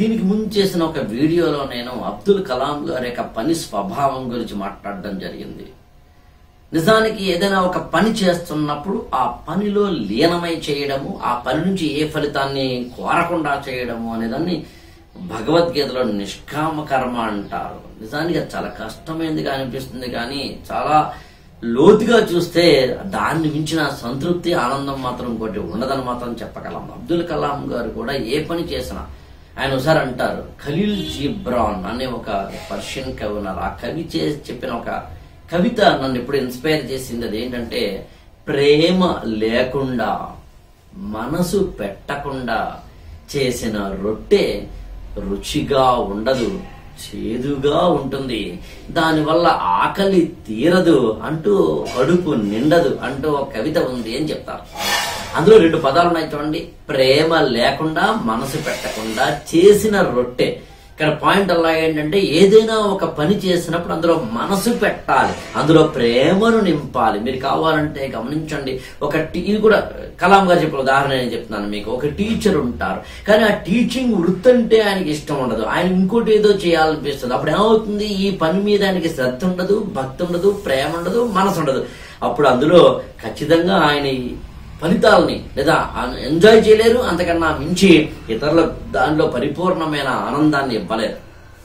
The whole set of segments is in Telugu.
దీనికి ముందు చేసిన ఒక వీడియోలో నేను అబ్దుల్ కలాం గారి యొక్క పని స్వభావం గురించి మాట్లాడడం జరిగింది నిజానికి ఏదైనా ఒక పని చేస్తున్నప్పుడు ఆ పనిలో లీనమై చేయడము ఆ పని నుంచి ఏ ఫలితాన్ని కోరకుండా చేయడము అనేదాన్ని భగవద్గీతలో నిష్కామ కర్మ అంటారు నిజానికి అది చాలా కష్టమైనదిగా అనిపిస్తుంది కానీ చాలా లోతుగా చూస్తే దాన్ని మించిన సంతృప్తి ఆనందం మాత్రం ఇంకోటి ఉండదని మాత్రం చెప్పగలం అబ్దుల్ కలాం గారు కూడా ఏ పని చేసినా ఆయన ఒకసారి అంటారు ఖలీల్ జిబ్రాన్ అనే ఒక పర్షియన్ కవి ఉన్నారు ఆ కవి చే చెప్పిన ఒక కవిత నన్ను ఎప్పుడు ఇన్స్పైర్ చేసింది అది ఏంటంటే ప్రేమ లేకుండా మనసు పెట్టకుండా చేసిన రొట్టె రుచిగా ఉండదు చేదుగా ఉంటుంది దానివల్ల ఆకలి తీరదు అంటూ కడుపు నిండదు అంటూ ఒక కవిత ఉంది అని చెప్తారు అందులో రెండు పదాలు ఉన్నాయి చూడండి ప్రేమ లేకుండా మనసు పెట్టకుండా చేసిన రొట్టె ఇక్కడ పాయింట్ అలా ఏంటంటే ఏదైనా ఒక పని చేసినప్పుడు అందులో మనసు పెట్టాలి అందులో ప్రేమను నింపాలి మీరు కావాలంటే గమనించండి ఒక టీ ఇది కూడా కలాం గారు చెప్పిన ఉదాహరణ నేను చెప్తున్నాను మీకు ఒక టీచర్ ఉంటారు కానీ ఆ టీచింగ్ వృత్తి అంటే ఆయనకి ఇష్టం ఉండదు ఆయన ఇంకోటి ఏదో చేయాలనిపిస్తుంది అప్పుడు ఏమవుతుంది ఈ పని మీద ఆయనకి శ్రద్ధ ఉండదు భక్తి ఉండదు ప్రేమ ఉండదు మనసు ఉండదు అప్పుడు అందులో ఖచ్చితంగా ఆయన ఈ ఫలితాలని లేదా ఎంజాయ్ చేయలేరు అంతకన్నా మించి ఇతరుల దానిలో పరిపూర్ణమైన ఆనందాన్ని ఇవ్వలేరు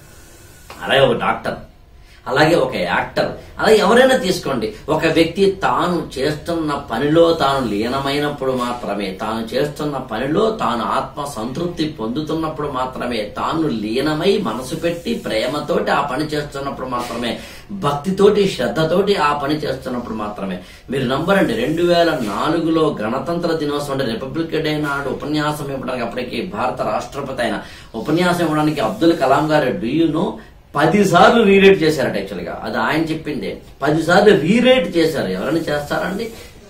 అలాగే ఒక డాక్టర్ అలాగే ఒక యాక్టర్ అలాగే ఎవరైనా తీసుకోండి ఒక వ్యక్తి తాను చేస్తున్న పనిలో తాను లీనమైనప్పుడు మాత్రమే తాను చేస్తున్న పనిలో తాను ఆత్మ సంతృప్తి పొందుతున్నప్పుడు మాత్రమే తాను లీనమై మనసు పెట్టి ప్రేమతోటి ఆ పని చేస్తున్నప్పుడు మాత్రమే భక్తితోటి శ్రద్ధతోటి ఆ పని చేస్తున్నప్పుడు మాత్రమే మీరు నంబరండి రెండు వేల నాలుగులో గణతంత్ర దినోత్సవం అంటే రిపబ్లిక్ డే నాడు ఉపన్యాసం ఇవ్వడానికి అప్పటికి భారత రాష్ట్రపతి అయిన ఉపన్యాసం ఇవ్వడానికి అబ్దుల్ కలాం గారు డూ యూ నో పది సార్లు రీరేట్ చేశారట యాక్చువల్గా అది ఆయన చెప్పిందే పది సార్లు రీరేట్ చేశారు ఎవరైనా చేస్తారండి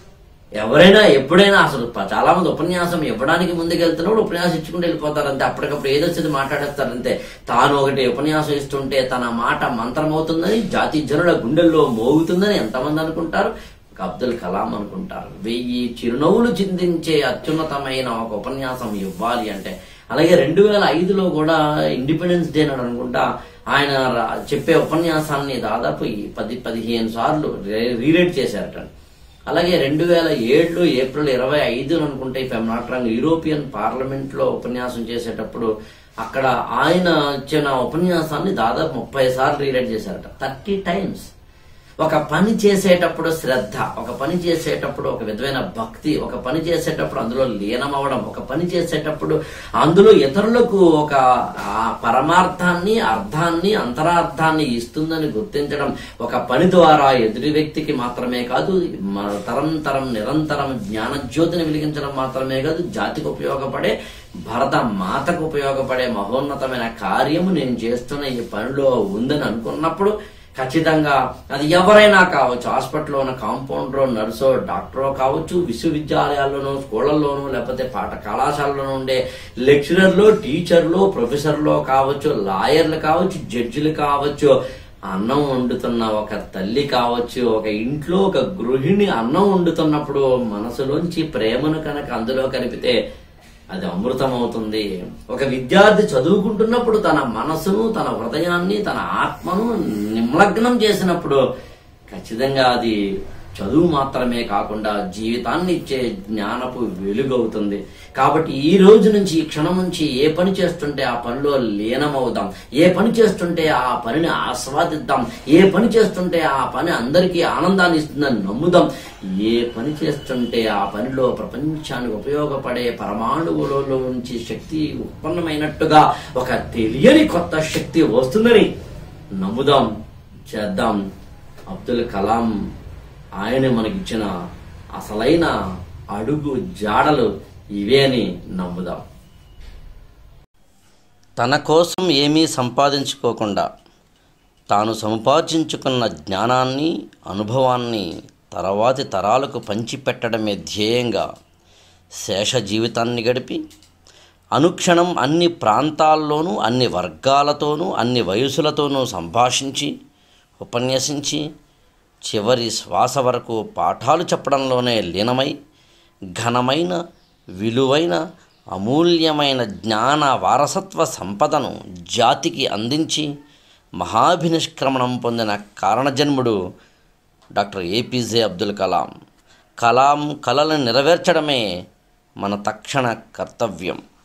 ఎవరైనా ఎప్పుడైనా అసలు ప- చాలా మంది ఉపన్యాసం ఇవ్వడానికి ముందుకెళ్తున్నప్పుడు ఉపన్యాసం ఇచ్చుకుంటూ వెళ్ళిపోతారు అంతే అప్పటికప్పుడు ఏదో వచ్చేది మాట్లాడేస్తారు అంతే తాను ఒకటి ఉపన్యాసం ఇస్తుంటే తన మాట మంత్రమవుతుందని జాతి జనుల గుండెల్లో మోగుతుందని ఎంతమంది అనుకుంటారు ఒక అబ్దుల్ కలాం అనుకుంటారు వెయ్యి చిరునవ్వులు చిందించే అత్యున్నతమైన ఒక ఉపన్యాసం ఇవ్వాలి అంటే అలాగే రెండు వేల ఐదులో కూడా ఇండిపెండెన్స్ డే నాడు అనుకుంటా ఆయన రా- చెప్పే ఉపన్యాసాన్ని దాదాపు ఈ పది పదిహేను సార్లు రీ- రీరేట్ చేశారట అలాగే రెండు వేల ఏడులో ఏప్రిల్ ఇరవై ఐదు అనుకుంటే if not wrong European parliament లో ఉపన్యాసం చేసేటప్పుడు అక్కడ ఆయన ఇచ్చిన ఉపన్యాసాన్ని దాదాపు ముప్పై సార్లు రీరైట్ చేశారట థర్టీ టైమ్స్ ఒక పని చేసేటప్పుడు శ్రద్ధ ఒక పని చేసేటప్పుడు ఒక విధమైన భక్తి ఒక పని చేసేటప్పుడు అందులో లీనమవడం ఒక పని చేసేటప్పుడు అందులో ఇతరులకు ఒక ఆ పరమార్థాన్ని అర్థాన్ని అంతరార్థాన్ని ఇస్తుందని గుర్తించడం ఒక పని ద్వారా ఎదుటి వ్యక్తికి మాత్రమే కాదు మన తరం తరం నిరంతరం జ్ఞానజ్యోతిని వెలిగించడం మాత్రమే కాదు జాతికి ఉపయోగపడే భరత మాతకు ఉపయోగపడే మహోన్నతమైన కార్యము నేను చేస్తున్న ఈ పనిలో ఉందని అనుకున్నప్పుడు ఖచ్చితంగా అది ఎవరైనా కావచ్చు హాస్పిటల్లో ఉన్న కాంపౌండరో నర్సో డాక్టరో కావచ్చు విశ్వవిద్యాలయాల్లోనూ స్కూళ్ళల్లోనూ లేకపోతే పాఠ కళాశాలలోనూ ఉండే లెక్చరర్లు టీచర్లు ప్రొఫెసర్లు కావచ్చు లాయర్లు కావచ్చు జడ్జిలు కావచ్చు అన్నం వండుతున్న ఒక తల్లి కావచ్చు ఒక ఇంట్లో ఒక గృహిణి అన్నం వండుతున్నప్పుడు మనసులోంచి ప్రేమను కనుక అందులో కలిపితే అది అమృతం అవుతుంది ఒక విద్యార్థి చదువుకుంటున్నప్పుడు తన మనసును తన హృదయాన్ని తన ఆత్మను నిమగ్నం చేసినప్పుడు ఖచ్చితంగా అది చదువు మాత్రమే కాకుండా జీవితాన్ని ఇచ్చే జ్ఞానపు వెలుగవుతుంది కాబట్టి ఈ రోజు నుంచి ఈ క్షణం నుంచి ఏ పని చేస్తుంటే ఆ పనిలో లీనమవుదాం ఏ పని చేస్తుంటే ఆ పనిని ఆస్వాదిద్దాం ఏ పని చేస్తుంటే ఆ పని అందరికీ ఆనందాన్ని ఇస్తుందని నమ్ముదాం ఏ పని చేస్తుంటే ఆ పనిలో ప్రపంచానికి ఉపయోగపడే పరమాణువులలో నుంచి శక్తి ఉత్పన్నమైనట్టుగా ఒక తెలియని కొత్త శక్తి వస్తుందని నమ్ముదాం చేద్దాం అబ్దుల్ కలాం ఆయన మనకిచ్చిన అసలైన అడుగు జాడలు ఇవే అని నమ్ముదాం తన కోసం ఏమీ సంపాదించుకోకుండా తాను సంపాదించుకున్న జ్ఞానాన్ని అనుభవాన్ని తర్వాతి తరాలకు పంచిపెట్టడమే ధ్యేయంగా శేష జీవితాన్ని గడిపి అనుక్షణం అన్ని ప్రాంతాల్లోనూ అన్ని వర్గాలతోనూ అన్ని వయసులతోనూ సంభాషించి ఉపన్యసించి చివరి శ్వాస వరకు పాఠాలు చెప్పడంలోనే లీనమై ఘనమైన విలువైన అమూల్యమైన జ్ఞాన వారసత్వ సంపదను జాతికి అందించి మహాభినిష్క్రమణం పొందిన కారణజన్ముడు డాక్టర్ ఏపీజే అబ్దుల్ కలాం కలాం కలలను నెరవేర్చడమే మన తక్షణ కర్తవ్యం